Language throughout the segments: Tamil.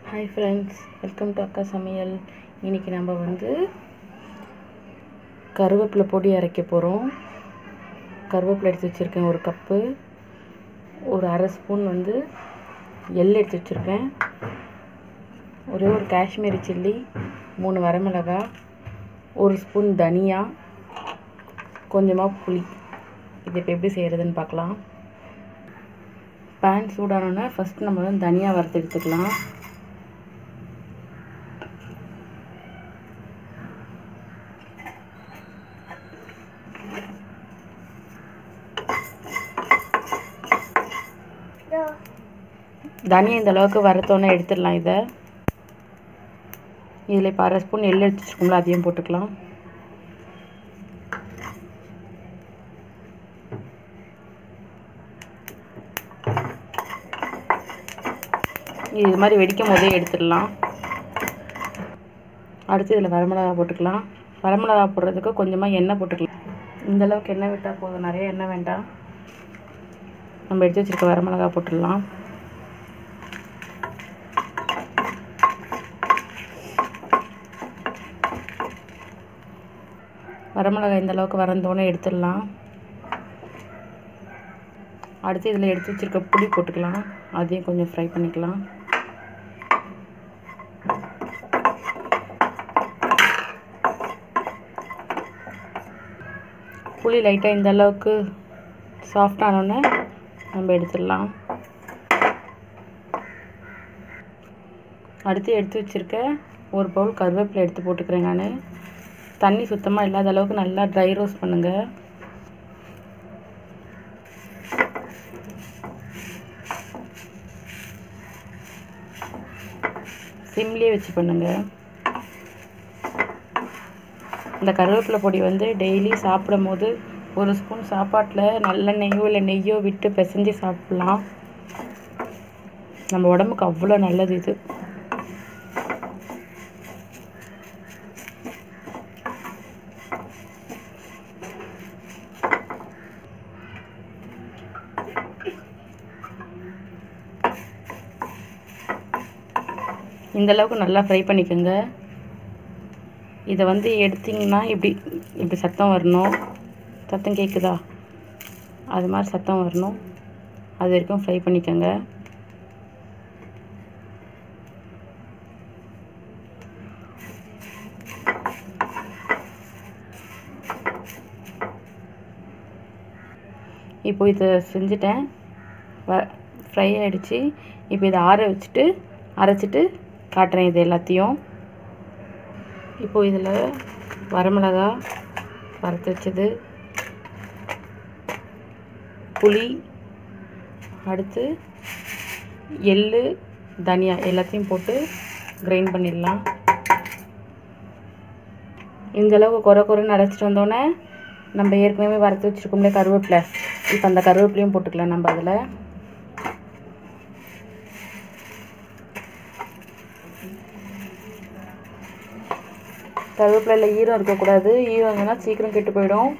ஹாய் ஃப்ரெண்ட்ஸ் வெல்கம் டு அக்கா சமையல் இன்றைக்கி நம்ம வந்து கருவேப்பிலை பொடி அரைக்க போகிறோம் கருவேப்பிலை எடுத்து வச்சுருக்கேன் ஒரு கப்பு ஒரு அரை ஸ்பூன் வந்து எள் எடுத்து வச்சுருக்கேன் ஒரே ஒரு காஷ்மீரி சில்லி மூணு வரமிளகா ஒரு ஸ்பூன் தனியா கொஞ்சமாக புளி இது இப்போ எப்படி செய்கிறதுன்னு பார்க்கலாம் பேன் சூடானோன்னா ஃபஸ்ட்டு நம்ம வந்து தனியாக வறுத்து எடுத்துக்கலாம் தனியா இந்த அளவுக்கு வறுத்தோன்னே எடுத்துடலாம் இதை இதில் இப்போ அரை ஸ்பூன் எள்ளு எடுத்து வச்சுருக்கோம்ல அதையும் போட்டுக்கலாம் இது மாதிரி வெடிக்கும் போதே எடுத்துடலாம் அடுத்து இதில் வரமிளகா போட்டுக்கலாம் வரமிளகா போடுறதுக்கு கொஞ்சமாக எண்ணெய் போட்டுக்கலாம் இந்த அளவுக்கு எண்ணெய் விட்டால் போதும் நிறைய எண்ணெய் வேண்டாம் நம்ம எடுத்து வச்சுருக்க வரமிளகா போட்டுடலாம் வரமிளகாய் இந்த அளவுக்கு வறந்தோடனே எடுத்துடலாம் அடுத்து இதில் எடுத்து வச்சுருக்க புளி போட்டுக்கலாம் அதையும் கொஞ்சம் ஃப்ரை பண்ணிக்கலாம் புளி லைட்டாக இந்த அளவுக்கு சாஃப்ட் ஆனோடனே நம்ம எடுத்துடலாம் அடுத்து எடுத்து வச்சுருக்க ஒரு பவுல் கருவேப்பிலை எடுத்து போட்டுக்கிறேன் நான் தண்ணி சுத்தமாக இல்லாத அளவுக்கு நல்லா ட்ரை ரோஸ்ட் பண்ணுங்கள் சிம்லேயே வச்சு பண்ணுங்கள் இந்த கருவேப்பிலை பொடி வந்து டெய்லி சாப்பிடும் போது ஒரு ஸ்பூன் சாப்பாட்டில் நல்லெண்ணெய்யோ இல்லை நெய்யோ விட்டு பிசைஞ்சு சாப்பிட்லாம் நம்ம உடம்புக்கு அவ்வளோ நல்லது இது இந்த அளவுக்கு நல்லா ஃப்ரை பண்ணிக்கோங்க இதை வந்து எடுத்திங்கன்னா இப்படி இப்படி சத்தம் வரணும் சத்தம் கேட்குதா அது மாதிரி சத்தம் வரணும் அது வரைக்கும் ஃப்ரை பண்ணிக்கோங்க இப்போ இதை செஞ்சுட்டேன் வ ஃப்ரை ஆகிடுச்சு இப்போ இதை ஆற வச்சுட்டு அரைச்சிட்டு காட்டுறேன் இது எல்லாத்தையும் இப்போ இதில் வரமிளகா வறுத்து வச்சது புளி அடுத்து எள் தனியா எல்லாத்தையும் போட்டு கிரைண்ட் பண்ணிடலாம் இந்த அளவுக்கு குறை குறைன்னு அரைச்சிட்டு வந்தோடனே நம்ம ஏற்கனவே வறுத்து வச்சுருக்கோம்ல கருவேப்பிலை இப்போ அந்த கருவேப்பிலையும் போட்டுக்கலாம் நம்ம அதில் கருவேப்பிலையில் ஈரம் இருக்கக்கூடாது ஈரம் இருந்ததுன்னா சீக்கிரம் கெட்டு போயிடும்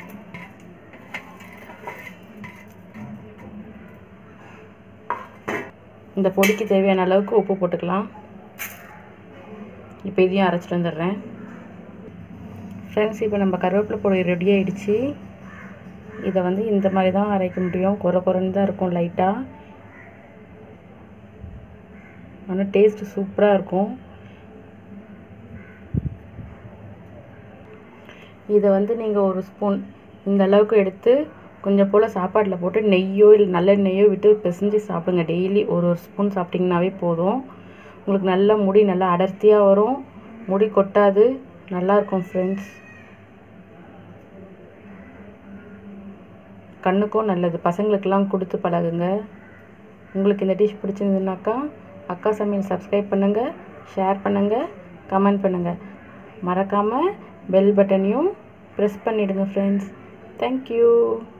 இந்த பொடிக்கு தேவையான அளவுக்கு உப்பு போட்டுக்கலாம் இப்போ இதையும் அரைச்சிட்டு வந்துடுறேன் ஃப்ரெண்ட்ஸ் இப்போ நம்ம கருவேப்பிலை பொடி ரெடி ஆகிடுச்சு இதை வந்து இந்த மாதிரி தான் அரைக்க முடியும் குறை குறைன்னு தான் இருக்கும் லைட்டாக ஆனால் டேஸ்ட்டு சூப்பராக இருக்கும் இதை வந்து நீங்கள் ஒரு ஸ்பூன் இந்த அளவுக்கு எடுத்து கொஞ்சம் போல் சாப்பாட்டில் போட்டு நெய்யோ இல்லை நல்ல நெய்யோ விட்டு பிசைஞ்சு சாப்பிடுங்க டெய்லி ஒரு ஒரு ஸ்பூன் சாப்பிட்டிங்கனாவே போதும் உங்களுக்கு நல்ல முடி நல்லா அடர்த்தியாக வரும் முடி கொட்டாது நல்லாயிருக்கும் ஃப்ரெண்ட்ஸ் கண்ணுக்கும் நல்லது பசங்களுக்கெல்லாம் கொடுத்து பழகுங்க உங்களுக்கு இந்த டிஷ் பிடிச்சிருந்ததுனாக்கா அக்கா சமையல் சப்ஸ்கிரைப் பண்ணுங்கள் ஷேர் பண்ணுங்கள் கமெண்ட் பண்ணுங்கள் மறக்காமல் பெல் பட்டனையும் ப்ரெஸ் பண்ணிவிடுங்க ஃப்ரெண்ட்ஸ் தேங்க்யூ